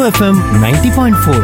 FM ninety point four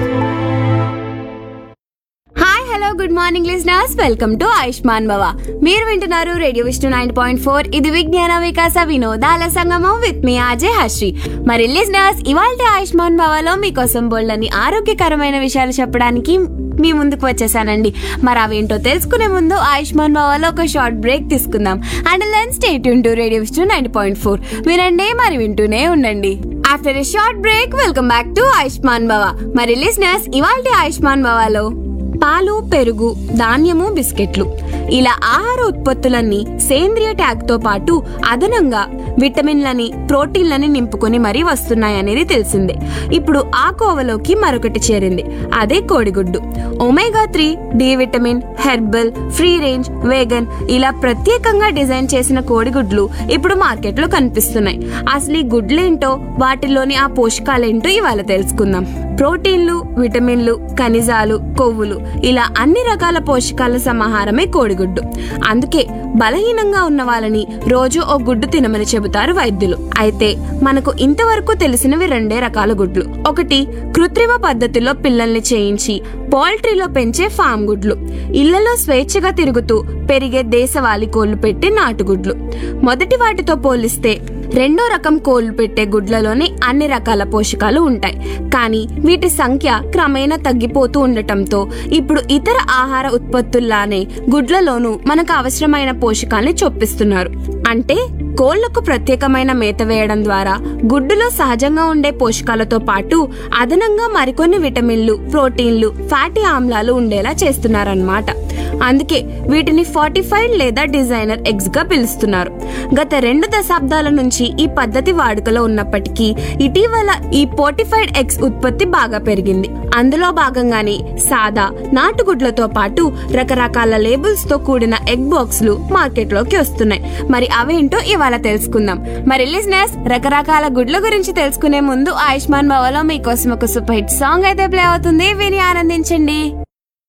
hi hello good morning listeners welcome to Ayushman Bhava మీరు వింటున్నారు radio Vishnu nine point four ఇది విజ్ఞాన వికాస వినోదాల సంగమం విత్ మీ ఆజే హర్షి మరి లిజనర్స్ ఇవాళ ఆయుష్మాన్ భవలో మీకోసం బోల్డని ఆరోగ్యకరమైన విషయాలు చెప్పడానికి మీ ముందుకు వచ్చేసానండి మరి అవేంటో తెలుసుకునే ముందు ఆయుష్మాన్ భవలో ఒక షార్ట్ బ్రేక్ తీసుకుందాం అండ్ లెన్ స్టేట్ to radio Vishnu nine point four వినండి మరి వింటూనే ఉండండి after a short break welcome back to Ayushman Bhava మరి లిజనర్స్ ఇవాళ ఆయుష్మాన్ భవలో పాలు పెరుగు ధాన్యము బిస్కెట్లు ఇలా ఆహార ఉత్పత్తులన్నీ సేంద్రియ ట్యాగ్ తో పాటు అదనంగా విటమిన్లని ప్రోటీన్లని నింపుకొని మరీ వస్తున్నాయనేది తెలిసిందే ఇప్పుడు ఆ కోవలోకి మరొకటి చేరింది అదే కోడిగుడ్డు omega three D vitamin herbal free range vegan ఇలా ప్రత్యేకంగా డిజైన్ చేసిన కోడిగుడ్లు ఇప్పుడు మార్కెట్లో కనిపిస్తున్నాయి అసలు ఈ గుడ్లేంటో వాటిలోని ఆ పోషకాలేంటో ఇవాళ తెలుసుకుందాం ప్రోటీన్లు విటమిన్లు ఖనిజాలు కొవ్వులు ఇలా అన్ని రకాల పోషకాల సమాహారమే కోడిగుడ్డు అందుకే బలహీనంగా ఉన్న వాళ్ళని రోజు ఓ గుడ్డు తినమని చెబుతారు వైద్యులు అయితే మనకు ఇంతవరకు తెలిసినవి రెండే రకాల గుడ్లు ఒకటి కృత్రిమ పద్ధతిలో పిల్లల్ని చేయించి పౌల్ట్రీలో పెంచే ఫామ్ గుడ్లు ఇళ్లలో స్వేచ్ఛగా తిరుగుతూ పెరిగే దేశవాళీ కోళ్లు పెట్టే నాటుగుడ్లు మొదటి వాటితో పోలిస్తే రెండో రకం కోళ్లు పెట్టే గుడ్లలోనే అన్ని రకాల పోషకాలు ఉంటాయి కానీ వీటి సంఖ్య క్రమేణా తగ్గిపోతూ ఉండటంతో ఇప్పుడు ఇతర ఆహార ఉత్పత్తుల్లానే గుడ్లలోనూ మనకు అవసరమైన పోషకాల్ని చొప్పిస్తున్నారు అంటే కోళ్లకు ప్రత్యేకమైన మేత వేయడం ద్వారా గుడ్డులో సహజంగా ఉండే పోషకాలతో పాటు అదనంగా మరికొన్ని విటమిన్లు ప్రోటీన్లు ఫ్యాటీ ఆమ్లాలు ఉండేలా చేస్తున్నారన్నమాట అందుకే వీటిని ఫార్టిఫైడ్ లేదా డిజైనర్ ఎగ్స్ గా పిలుస్తున్నారు గత రెండు దశాబ్దాల నుంచి ఈ పద్ధతి వాడుకలో ఉన్నప్పటికీ ఇటీవల ఈ పోర్టిఫైడ్ ఎగ్స్ ఉత్పత్తి బాగా పెరిగింది అందులో భాగంగానే సాదా నాటుగుడ్లతో పాటు రకరకాల లేబుల్స్ తో కూడిన ఎగ్ బాక్స్లు మార్కెట్ లోకి వస్తున్నాయి మరి అవేంటో ఇవాళ తెలుసుకుందాం మరి లిజినెస్ రకరకాల గుడ్ల గురించి తెలుసుకునే ముందు ఆయుష్మాన్ భవలో మీకోసం ఒక సూపర్ హిట్ సాంగ్ అయితే ప్లే అవుతుంది విని ఆనందించండి